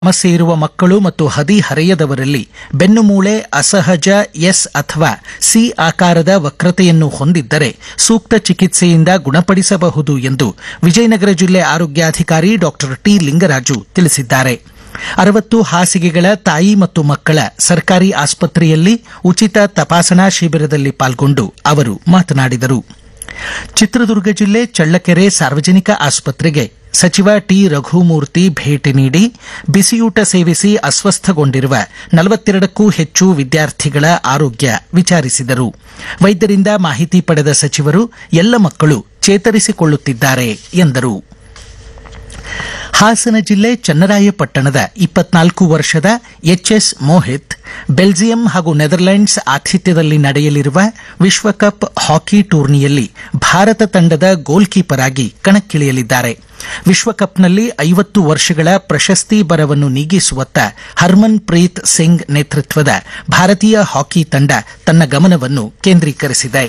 ಸಮಸ್ಯೆ ಇರುವ ಮಕ್ಕಳು ಮತ್ತು ಹದಿಹರೆಯದವರಲ್ಲಿ ಬೆನ್ನುಮೂಳೆ ಅಸಹಜ ಎಸ್ ಅಥವಾ ಸಿ ಆಕಾರದ ವಕ್ರತೆಯನ್ನು ಹೊಂದಿದ್ದರೆ ಸೂಕ್ತ ಚಿಕಿತ್ಸೆಯಿಂದ ಗುಣಪಡಿಸಬಹುದು ಎಂದು ವಿಜಯನಗರ ಜಿಲ್ಲೆ ಆರೋಗ್ಯಾಧಿಕಾರಿ ಡಾಕ್ಟರ್ ಟಿ ಲಿಂಗರಾಜು ತಿಳಿಸಿದ್ದಾರೆ ಅರವತ್ತು ಹಾಸಿಗೆಗಳ ತಾಯಿ ಮತ್ತು ಮಕ್ಕಳ ಸರ್ಕಾರಿ ಆಸ್ಪತ್ರೆಯಲ್ಲಿ ಉಚಿತ ತಪಾಸಣಾ ಶಿಬಿರದಲ್ಲಿ ಪಾಲ್ಗೊಂಡು ಅವರು ಮಾತನಾಡಿದರು ಚಿತ್ರದುರ್ಗ ಜಿಲ್ಲೆ ಚಳ್ಳಕೆರೆ ಸಾರ್ವಜನಿಕ ಆಸ್ಪತ್ರೆಗೆ ಸಚಿವ ಟಿ ರಘುಮೂರ್ತಿ ಭೇಟಿ ನೀಡಿ ಬಿಸಿಯೂಟ ಸೇವಿಸಿ ಅಸ್ವಸ್ಥಗೊಂಡಿರುವ ನಲವತ್ತೆರಡಕ್ಕೂ ಹೆಚ್ಚು ವಿದ್ಯಾರ್ಥಿಗಳ ಆರೋಗ್ಯ ವಿಚಾರಿಸಿದರು ವೈದ್ಯರಿಂದ ಮಾಹಿತಿ ಪಡೆದ ಸಚಿವರು ಎಲ್ಲ ಮಕ್ಕಳು ಚೇತರಿಸಿಕೊಳ್ಳುತ್ತಿದ್ದಾರೆ ಎಂದರು ಹಾಸನ ಜಿಲ್ಲೆ ಚನ್ನರಾಯಪಟ್ಟಣದ ಇಪ್ಪತ್ನಾಲ್ಕು ವರ್ಷದ ಎಚ್ಎಸ್ ಮೋಹಿತ್ ಬೆಲ್ಜಿಯಂ ಹಾಗೂ ನೆದರ್ಲೆಂಡ್ಸ್ ಆತಿಥ್ಯದಲ್ಲಿ ನಡೆಯಲಿರುವ ವಿಶ್ವಕಪ್ ಹಾಕಿ ಟೂರ್ನಿಯಲ್ಲಿ ಭಾರತ ತಂಡದ ಗೋಲ್ ಕೀಪರ್ ಆಗಿ ಕಣಕ್ಕಿಳಿಯಲಿದ್ದಾರೆ ವಿಶ್ವಕಪ್ನಲ್ಲಿ ಐವತ್ತು ವರ್ಷಗಳ ಪ್ರಶಸ್ತಿ ಬರವನ್ನು ನೀಗಿಸುವತ್ತ ಹರ್ಮನ್ ಪ್ರೀತ್ ಸಿಂಗ್ ನೇತೃತ್ವದ ಭಾರತೀಯ ಹಾಕಿ ತಂಡ ತನ್ನ ಗಮನವನ್ನು ಕೇಂದ್ರೀಕರಿಸಿದೆ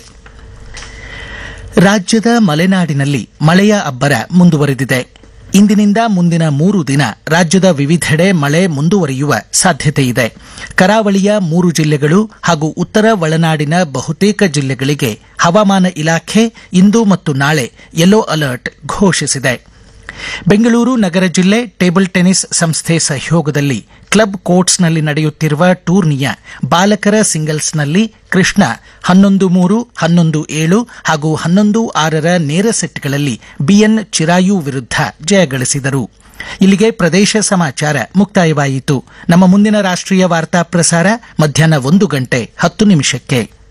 ರಾಜ್ಯದ ಮಲೆನಾಡಿನಲ್ಲಿ ಮಳೆಯ ಅಬ್ಬರ ಮುಂದುವರೆದಿದೆ ಇಂದಿನಿಂದ ಮುಂದಿನ ಮೂರು ದಿನ ರಾಜ್ಯದ ವಿವಿಧೆಡೆ ಮಳೆ ಮುಂದುವರಿಯುವ ಸಾಧ್ಯತೆಯಿದೆ ಕರಾವಳಿಯ ಮೂರು ಜಿಲ್ಲೆಗಳು ಹಾಗೂ ಉತ್ತರ ಒಳನಾಡಿನ ಬಹುತೇಕ ಜಿಲ್ಲೆಗಳಿಗೆ ಹವಾಮಾನ ಇಲಾಖೆ ಇಂದು ಮತ್ತು ನಾಳೆ ಯೆಲ್ಲೋ ಅಲರ್ಟ್ ಘೋಷಿಸಿದೆ ಬೆಂಗಳೂರು ನಗರ ಜಿಲ್ಲೆ ಟೇಬಲ್ ಟೆನಿಸ್ ಸಂಸ್ಥೆ ಸಹಯೋಗದಲ್ಲಿ ಕ್ಲಬ್ ಕೋರ್ಟ್ಸ್ನಲ್ಲಿ ನಡೆಯುತ್ತಿರುವ ಟೂರ್ನಿಯ ಬಾಲಕರ ಸಿಂಗಲ್ಸ್ನಲ್ಲಿ ಕೃಷ್ಣ ಹನ್ನೊಂದು ಮೂರು ಹನ್ನೊಂದು ಏಳು ಹಾಗೂ ಹನ್ನೊಂದು ಆರರ ನೇರ ಸೆಟ್ಗಳಲ್ಲಿ ಬಿಎನ್ ಚಿರಾಯು ವಿರುದ್ಧ ಜಯಗಳಿಸಿದರು ಇಲ್ಲಿಗೆ ಪ್ರದೇಶ ಸಮಾಚಾರ ಮುಕ್ತಾಯವಾಯಿತು ನಮ್ಮ ಮುಂದಿನ ರಾಷ್ಟ್ರೀಯ ವಾರ್ತಾ ಪ್ರಸಾರ ಮಧ್ಯಾಹ್ನ ಒಂದು ಗಂಟೆ ಹತ್ತು ನಿಮಿಷಕ್ಕೆ